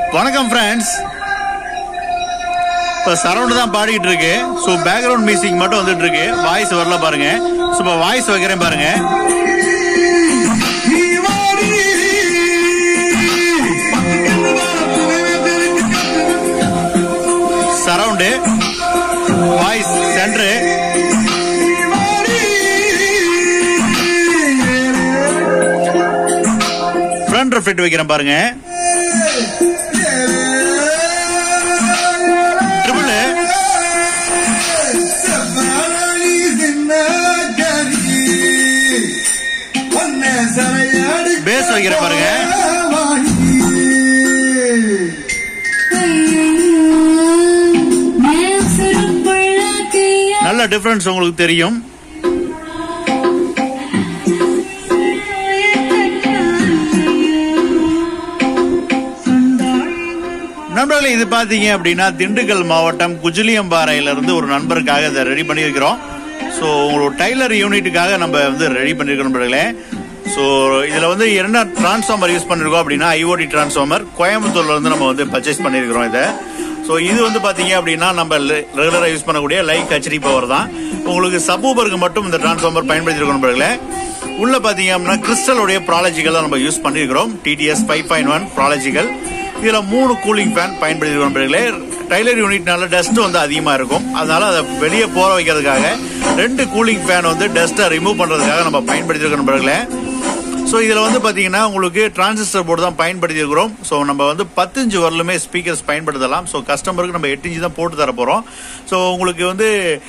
வணக்கம் ஃப்ரெண்ட்ஸ் இப்போ சரௌண்ட் தான் பாடிக்கிட்டு இருக்கு ஸோ பேக்ரவுண்ட் மியூசிக் மட்டும் வந்துட்டு இருக்கு வாய்ஸ் வரல பாருங்க ஸோ இப்போ வாய்ஸ் வைக்கிறேன் பாருங்க surround voice centre front reflect வைக்கிறேன் பாருங்க ட்ரிபிள் பேஸ் வைக்கிறேன் பாருங்க நல்ல டிஃபரன்ஸ் உங்களுக்கு தெரியும் நண்பர்களே இது பாத்தீங்க அப்படின்னா திண்டுக்கல் மாவட்டம் குஜிலியம்பாறையில இருந்து ஒரு நண்பருக்காக இதை ரெடி பண்ணியிருக்கிறோம் ஸோ உங்களோட டைலர் யூனிட்டுக்காக நம்ம வந்து ரெடி பண்ணியிருக்கிறோம் நண்பர்களே ஸோ இதில் வந்து என்ன டிரான்ஸ்ஃபார்மர் யூஸ் பண்ணிருக்கோம் அப்படின்னா ஐஓடி டிரான்ஸ்ஃபார்மர் கோயம்புத்தூர்ல இருந்து நம்ம வந்து பர்ச்சேஸ் பண்ணியிருக்கிறோம் இதை ஸோ இது வந்து பாத்தீங்க அப்படின்னா நம்ம ரெகுலராக யூஸ் பண்ணக்கூடிய லைக் ஹெச்டி பவர் தான் உங்களுக்கு சப்பூபருக்கு மட்டும் இந்த டிரான்ஸ்ஃபார்மர் பயன்படுத்தியிருக்கோம் நண்பர்களே உள்ள பாத்தீங்க அப்படின்னா கிறிஸ்டலுடைய ப்ராலஜிக்கல் தான் நம்ம யூஸ் பண்ணியிருக்கிறோம் டிடிஎஸ் ஃபைவ் பாயிண்ட் ஒன் ப்ராலஜிக்கல் இதுல மூணு கூலிங் ஃபேன் பயன்படுத்திருக்கோம் நண்பர்களே டைலர் யூனிட்னால டஸ்ட் வந்து அதிகமா இருக்கும் அதனால அதை வெளியே போற வைக்கிறதுக்காக ரெண்டு கூலிங் ஃபேன் வந்து டஸ்ட்டை ரிமூவ் பண்றதுக்காக நம்ம பயன்படுத்திருக்கோம் நண்பர்களே ஸோ இதில் வந்து பார்த்தீங்கன்னா உங்களுக்கு டிரான்சிஸ்டர் போர்டு தான் பயன்படுத்தி இருக்கிறோம் ஸோ நம்ம வந்து பத்து இன்ச்சு வரலுமே ஸ்பீக்கர்ஸ் பயன்படுத்தலாம் ஸோ கஸ்டமருக்கு நம்ம எட்டு இன்ச்சு தான் போட்டு தர போகிறோம் ஸோ உங்களுக்கு வந்து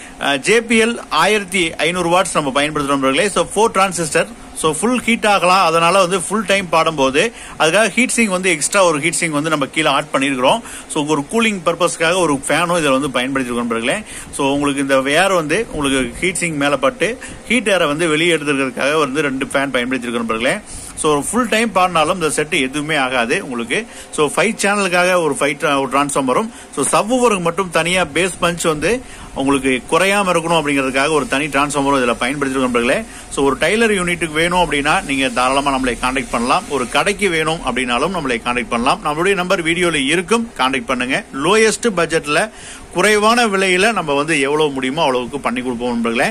ஜேபிஎல் ஆயிரத்தி ஐநூறு வாட்ஸ் நம்ம பயன்படுத்துகிறோம் so four transistor so full heat ஆகலாம் அதனால வந்து ஃபுல் டைம் பாடும்போது அதுக்காக ஹீட் சிங் வந்து எக்ஸ்ட்ரா ஒரு ஹீட் சிங் வந்து நம்ம கீழே ஆட் பண்ணியிருக்கிறோம் ஸோ ஒரு கூலிங் பர்பஸ்க்காக ஒரு ஃபேனும் இதில் வந்து பயன்படுத்திருக்கோம் நண்பர்களே ஸோ உங்களுக்கு இந்த ஏர் வந்து உங்களுக்கு ஹீட் சிங் மேலே பட்டு ஹீட் ஏரை வந்து வெளியே எடுத்துக்கிறதுக்காக வந்து ரெண்டு ஃபேன் பயன்படுத்திருக்கோம் நண்பர்களே ஸோ ஃபுல் டைம் பாடினாலும் இந்த செட்டு எதுவுமே ஆகாது உங்களுக்கு ஸோ ஃபைவ் சேனலுக்காக ஒரு ஃபைவ் டிரான்ஸ்ஃபார்மரும் ஸோ சவ்வூருக்கு மட்டும் தனியாக பேஸ் பஞ்ச் வந்து உங்களுக்கு குறையாம இருக்கணும் அப்படிங்கிறதுக்காக ஒரு தனி டிரான்ஸ்ஃபார்மரும் இதில் பயன்படுத்திருக்கோம் நண்பர்களே ஸோ ஒரு டைலர் யூனிட்டுக்கு வேணும் அப்படின்னா நீங்கள் தாராளமாக நம்மளை காண்டாக்ட் பண்ணலாம் ஒரு கடைக்கு வேணும் அப்படின்னாலும் நம்மளை காண்டாக்ட் பண்ணலாம் நம்மளுடைய நம்பர் வீடியோவில் இருக்கும் காண்டாக்ட் பண்ணுங்க லோயஸ்ட் பட்ஜெட்டில் குறைவான விலையில நம்ம வந்து எவ்வளவு முடியுமோ அவ்வளவுக்கு பண்ணி கொடுப்போம் நண்பர்களே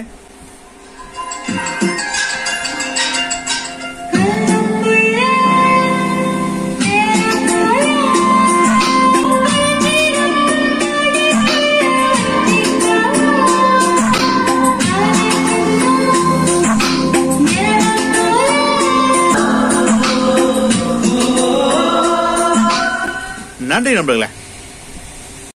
நன்றி நண்பர்களே